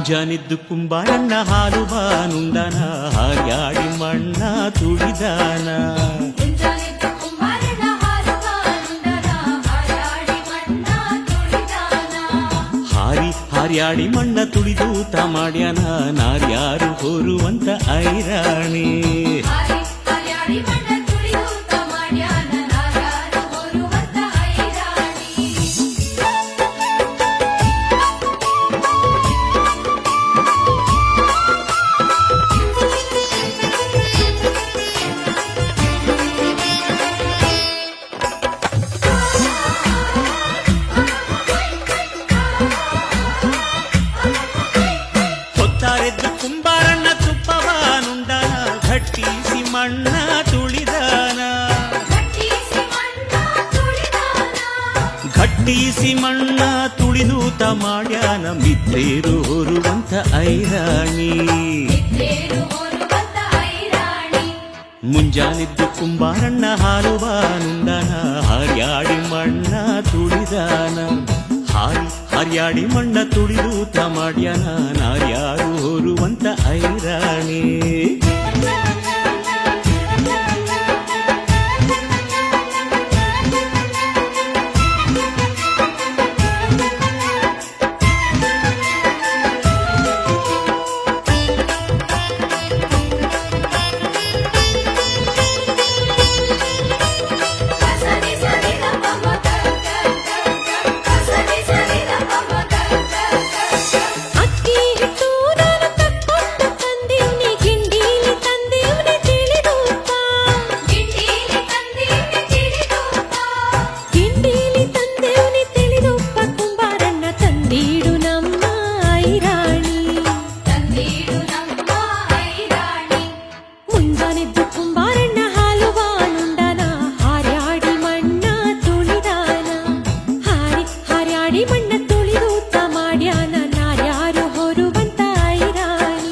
ಮುಂಜಾನಿದ್ದು ಕುಂಬಾರಣ್ಣ ಹಾಲು ಬಾನುಂಡನ ಹಾರ್ಯಾಡಿ ಮಣ್ಣ ತುಳಿದಾನ ಮುಂಜಾನೆದ್ದು ಕುಂಬಾರನ ಹಾರುಗಾನುಂಡನ ಹಾರಾಡಿ ಮಣ್ಣ ತುಳಿದಾನ ಹಾರಿ ಹಾರ್ಯಾಡಿ ಮಣ್ಣ ತುಳಿದು ಮಾಡ್ಯಾನ ನಾರ್ಯಾರು ಹೊರುವಂತ ಐರಾಣಿ ಹಾರಿ ಹರ್ಯಾಡಿ ಮಣ್ಣ ತುಳಿದು ತಮಾಡ್ಯಾನ ನಾರ್ಯಾರು ಹೊರುವಂತ ಐರಾಣಿ ಹೊತ್ತಾರೆದ್ದು ಕುಂಬಾರಣ್ಣ ತುಪ್ಪವಾನುಂಡನ ಘಟ್ಟಿಸಿ ಮಣ್ಣ ತುಳಿದಾನ ಗಟ್ಟಿಸಿ ಮಣ್ಣ ತುಳಿದಾನ ಘಟ್ಟಿಸಿ ಮಣ್ಣ ತುಳಿದು ಮಾಡ್ಯಾನ ಮಿತ್ರೇರು ಹೊರುವಂತ ಐರಾಣಿ ನಿದ್ದೇರು ಹೊರುವಂತ ಐರಾಣಿ ಮುಂಜಾನಿದ್ದು ಕುಂಬಾರಣ್ಣ ಹಾಲು ಬಾನುಂಡನ ಹಾರ್ಯಾಡಿ ಮಣ್ಣ ತುಳಿದಾನ ಹಾರಿ ಹಾರ್ಯಾಡಿ ಮಣ್ಣ ತುಳಿದು ಮಾಡ್ಯಾನ ನಾರ್ಯಾರು ಹೊರುವಂತ ಐರಾಣಿ ಕಸನಿ ಸನಿ ನಮ್ಮಮ್ಮ ಕರ್ ಕರ್ ಕರ್ ಕರ್ ಕಸನಿ ಸನಿ ನಮ್ಮಮ್ಮ ಕರ್ ಕರ್ ಕರ್ ಕರ್ ಅಕ್ಕಿ ಹಿಟ್ಟು ನಾನು ತಕ್ಕೊಂಡು ತಂದೀವ್ನಿ ಗಿಂಡೀಲಿ ತಂದೀವ್ನಿ ತಿಳಿದೂಪ ಗಿಂಡೀಲಿ ತಂದೀನಿ ತಿಳಿದೂಪ ಗಿಂಡೀಲಿ ತಂದೇವ್ನಿ ತಿಳಿದೂಪ ಕುಂಬಾರಣ್ಣ ತಂದೀಡು ನಮ್ಮ ಐರಾಣಿ ತಂದೀಡು ನಮ್ಮ ಐರಾಣಿ ಮುಂಜಾನೆದ್ದು ಕುಂಬಾರಣ್ಣ ಹಾಲು ಬಾನುಂಡನ ಹಾರ್ಯಾಡಿ ಮಣ್ಣ ತುಳಿದಾನ ಹಾರಿ ಹಾರ್ಯಾಡಿ ಮಣ್ಣ ತುಳಿದೂತ ಮಾಡ್ಯಾನ ನಾರ್ಯಾರು ಹೊರುವಂತ ಐರಾಣಿ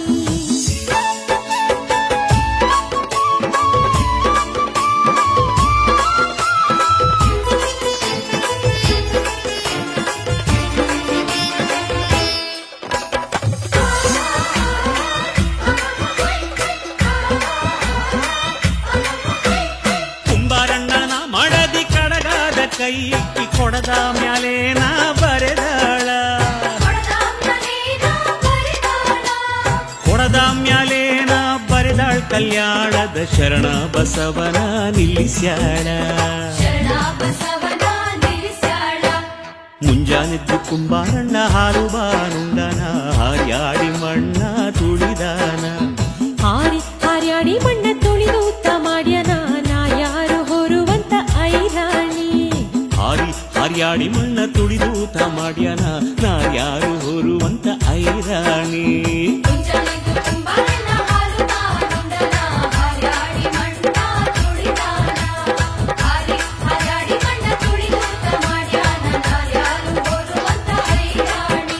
ಕುಂಬಾರಣ್ಣನ ಮಡದಿ ಕಡಗಾದ ಕೈ ಇಕ್ಕಿ ಕೊಡದ ಮ್ಯಾಲೇನ ಬರೆದಾಳ ಕೊಡದಾಮ್ಯಲೇನ ಬರಿದಾಳ ಕೊಡದ ಮ್ಯಾಲೇನ ಬರೆದಾಳ್ ಕಲ್ಯಾಣದ ಶರಣ ಬಸವನ ನಿಲ್ಲಿಸ್ಯಾಳ ಶರಣ ಬಸವನ ನಿಲ್ಲಿಸ್ಯಾಳ ಮುಂಜಾನೆದ್ದು ಕುಂಬಾರಣ್ಣ ಹಾಲು ಬಾನುಂಡನ ಹಾರ್ಯಾಡಿ ಮಣ್ಣ ತುಳಿದಾನ ಹಾರಿ ಹಾರ್ಯಾಡಿ ಮಣ್ಣ ತುಳಿದೂತ ಮಾಡ್ಯಾನ ನಾರ್ಯಾರು ಹೊರುವಂತ ಐರಾಣಿ ಹಾರಿ ಹಾರ್ಯಾಡಿ ಮಣ್ಣ ತುಳಿದು ಮಾಡ್ಯಾನ ನಾರ್ಯಾರು ಹೊರುವಂತ ಐರಾಣಿ ಮುಂಜಾನೆದ್ದು ಕುಂಬಾರನ ಹಾಲು ತಾನುಂಡನ ಹಾರ್ಯಾಡಿ ಮಣ್ಣ ತುಳಿದಾನ ಹಾರಿ ಹಾರ್ಯಾಡಿ ಮಣ್ಣ ತುಳಿದು ತಮಾಡ್ಯಾನ ನಾರ್ಯಾರು ಹೊರುವಂತ ಐರಾಣಿ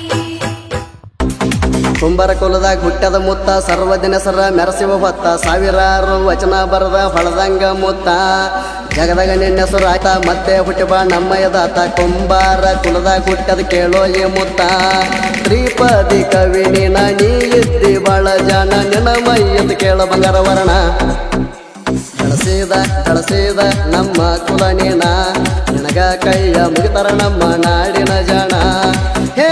ಕುಂಬರ ಕುಲದಾಗ ಹುಟ್ಟದ ಮುತ್ತ ಸರ್ವದಿನ ಸರ ಮೆರಸಿವ ಹೊತ್ತ ಸಾವಿರಾರು ವಚನ ಬರದ ಹೊಳದಂಗ ಮುತ್ತ ಜಗದಾಗ ನಿನ್ನೆಸರು ಆಯ್ತ ಮತ್ತೆ ಹುಟ್ಟಿ ಬಾ ನಮ್ಮ ಎದಾತ ಕುಂಬಾರ ಕುಲದಾಗ ಹುಟ್ಟದ ಕೇಳೋ ಈ ಮುತ್ತ ತ್ರಿಪದಿ ಕವಿ ನೀನ ನೀ ಇದ್ದಿ ಬಾಳ ಜಾಣ ನಿನ್ನ ಮೈಯದ ಕೇಳ ಬಂಗಾರ ವರ್ಣ ಬೆಳಸಿದ ಬೆಳಸಿದ ನಮ್ಮ ಕುಲ ನೀನ ನಿನಗ ಕೈಯ ಮುಗಿತರ ನಮ್ಮ ನಾಡಿನ ಜನ ಹೇ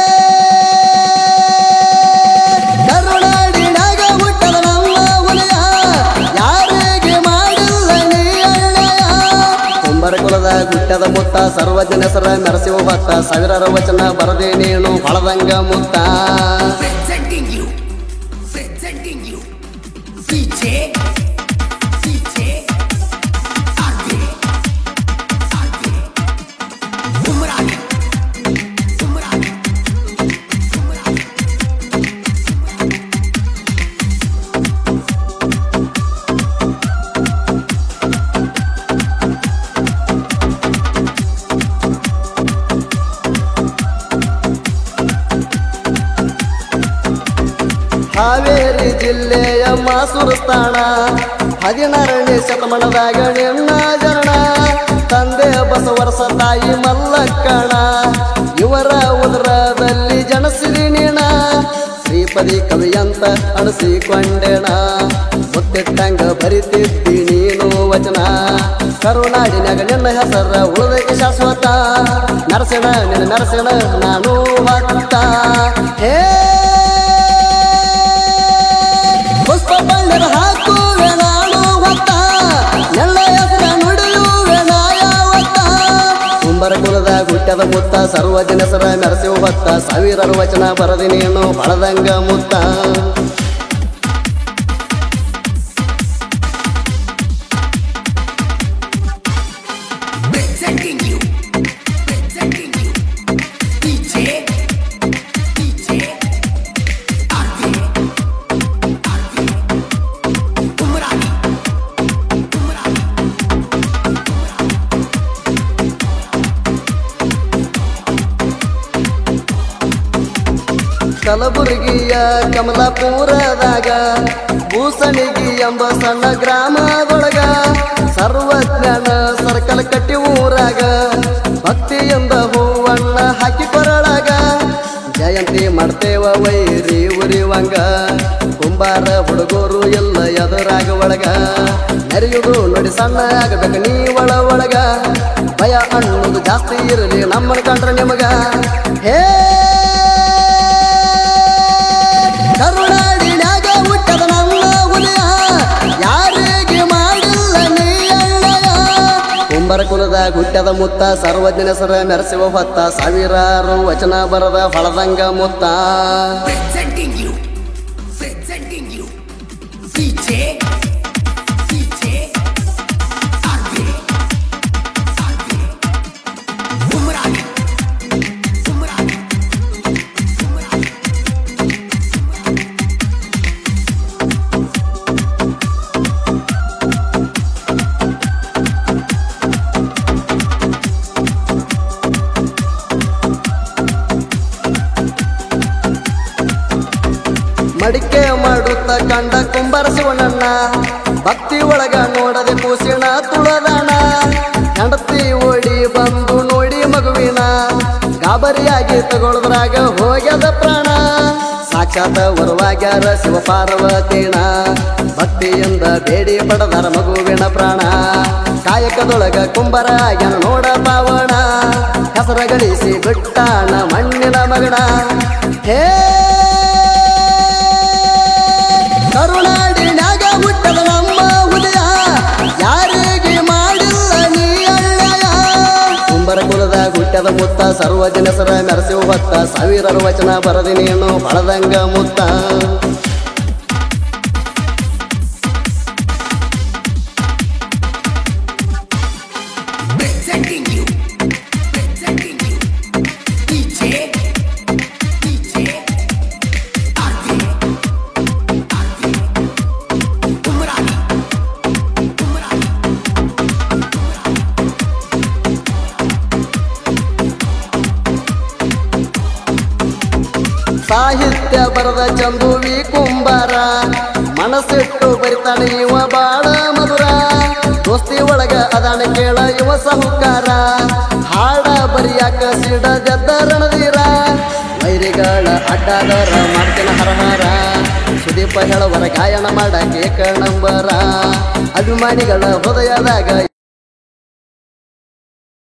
ಕರುನಾಡಿನಾಗ ಹುಟ್ಟದ ನಮ್ಮ ಹುಲಿಯ ಯಾರಿಗೆ ಮಾಡಿಲ್ಲ ನೀ ಅಣ್ಣಯ್ಯ ಕುಂಬರ ಕುಲದ ಗುಟ್ಟದ ಮುತ್ತ ಸರ್ವಜನ ಹೆಸರ ಮೆರಸಿ ಹೊತ್ತ ಸಾವಿರಾರು ವಚನ ಬರದೆ ನೀನು ಹೊಳದಂಗ ಮುತ್ತ presenting you, presenting you, DJ, DJ, RJ, RJ, Umrani, Umrani, Umrani. Haveri ಜಿಲ್ಲೆಯ ಮಾಸೂರು ಸ್ಥಾನ ಹದಿನಾರನೇ ಶತಮಾನದಾಗ ನಿನ್ನ ಜನ ತಂದೆ ಬಸವರಸ ತಾಯಿ ಮಲ್ಲಕ್ಕಣ ಇವರ ಉದರದಲ್ಲಿ ಜನಿಸಿದಿ ನೀಣ ಶ್ರೀಪದಿ ಕವಿ ಅಂತ ಅಣಸಿಕೊಂಡೆಣ ಮುತ್ತಿಟ್ಟಂಗ ಬರಿತಿದ್ದಿ ನೀನು ವಚನ ಕರುನಾಡಿನಾಗ ನಿನ್ನ ಹೆಸರ ಉಳಿದಕ್ಕೆ ಶಾಶ್ವತ ನರಸಣ ನಿನ್ನ ನರಸಣ ನಾನು ಭಕ್ತ ಹೇ ಪುಷ್ಪ ಬಣ್ಣದ ಹಾಕುವೆ ನಾನು ಹೊತ್ತ ಎಲ್ಲ ಹೆಸರ ನುಡಿಯುವೆ ನಾಯಾವತ್ತ ಕುಂಬರ ಕುಲದ ಗುಟ್ಟದ ಮುತ್ತ ಸರ್ವ ಜನಸರ ಮೆರಸಿ ಹೊತ್ತ ಸಾವಿರಾರು ವಚನ ಬರದಿ ನೀನು ಬಳದಂಗ ಮುತ್ತ Presenting you, presenting you, DJ, DJ, RJ, RJ, Umrani, Umrani, ಕಲಬುರಗಿಯ ಕಮಲಾಪುರದಾಗ ಭೂಸಣಿಗಿ ಎಂಬ ಸಣ್ಣ ಗ್ರಾಮದೊಳಗ ಸರ್ವಜ್ಞಾನ ಸರ್ಕಲ್ ಕಟ್ಟಿ ಊರಾಗ ಭಕ್ತಿಯಿಂದ ಹೂವಣ್ಣ ಹಾಕಿ ಕೊರಳಾಗ ಜಯಂತಿ ಮಾಡ್ತೇವ ವೈರಿ ಉರಿವಂಗ ಕುಂಬಾರ ಹುಡುಗರು ಎಲ್ಲ ಎದುರಾಗ ಒಳಗ ನೆರೆಯುವುದು ನೋಡಿ ಸಣ್ಣ ಆಗಬೇಕು ನೀ ಒಳ ಒಳಗ ಭಯ ಅನ್ನೋದು ಜಾಸ್ತಿ ಇರಲಿ ನಮ್ಮನ್ನ ಕಂಡ್ರೆ ನಿಮಗ ಹೇ ಕರುನಾಡಿನ್ಯಾಗ ಹುಟ್ಟದ ನನ್ನ ಹುಲಿಯ ಯಾರಿಗೆ ಮಾಡಿಲ್ಲ ನೀ ಅಣ್ಣಯ ಕುಂಬರ ಕುಲದ ಗುಟ್ಟದ ಮುತ್ತ ಸರ್ವಜ್ಞನ ಸರ ಮೆರೆಸುವ ಹೊತ್ತ ಸಾವಿರಾರು ವಚನ ಬರದ ಹೊಳದಂಗ ಮುತ್ತ presenting you, presenting you, DJ, DJ, RJ, RJ, Umrani, Umrani, Umrani. ಮಡಿಕೆ ಮಾಡುತ್ತ ಕಂಡ ಕುಂಬರ ಶಿವನನ್ನ ಭಕ್ತಿ ಒಳಗ ನೋಡದೆ ಕೂಸಿನ ತುಳದಾಣ ಹೆಂಡತಿ ಓಡಿ ಬಂದು ನೋಡಿ ಮಗುವಿನ ಗಾಬರಿಯಾಗಿ ತಗೊಳದ್ರಾಗ ಹೋಗ್ಯದ ಪ್ರಾಣ ಸಾಕ್ಷಾತ್ ವರವಾಗ್ಯಾರ ಶಿವ ಪಾರ್ವತಿನ ಭಕ್ತಿಯಿಂದ ಬೇಡಿ ಪಡೆದರ ಮಗುವಿನ ಪ್ರಾಣ ಕಾಯಕದೊಳಗ ಕುಂಬರ ಆಗ್ಯಾನ ನೋಡ ಪಾವಣ ಹೆಸರ ಗಳಿಸಿ ಬಿಟ್ಟಾಣ ಮಣ್ಣಿನ ಮಗಣ ಹೇ ಕರುನಾಡಿನ್ಯಾಗ ಹುಟ್ಟದ ನಮ್ಮ ಉದಯ ಯಾರಿಗೆ ಮಾಡಿಲ್ಲ ನೀ ಅಣ್ಣಯ ಕುಂಬರ ಕುಲದ ಹುಟ್ಟದ ಮುತ್ತ ಸರ್ವ ಜನಸರ ಮೆರಸಿ ಹೊತ್ತ ಸಾವಿರಾರು ವಚನ ಬರದಿ ನೀನು ಬಳದಂಗ ಮುತ್ತ Presenting you, presenting you, DJ, DJ, RJ, RJ, Umrani, Umrani. ಸಾಹಿತ್ಯ ಬರದ ಚಂದುವಿ ಕುಂಬಾರ ಮನಸ್ಸಿಟ್ಟು ಬರಿತಾನೆ ಇವ ಬಾಳ ಮಧುರ ದೋಸ್ತಿ ಒಳಗ ಅದಾನ ಕೇಳ ಇವ ಸಾಹುಕಾರ ಹಾಡ ಬರಿಯಾಕ ಸಿಡದೆದ್ದ ರಣದೀರ ವೈರಿಗಳ ಅಡ್ಡಾದರ ಮಾಡ್ತಿನ ಹರಹಾರ ಸುದೀಪ ಹೇಳವರ ಗಾಯನ ಮಾಡಕ್ಕೆ ನಂಬರ ಅಭಿಮಾನಿಗಳ ಹೃದಯದಾಗ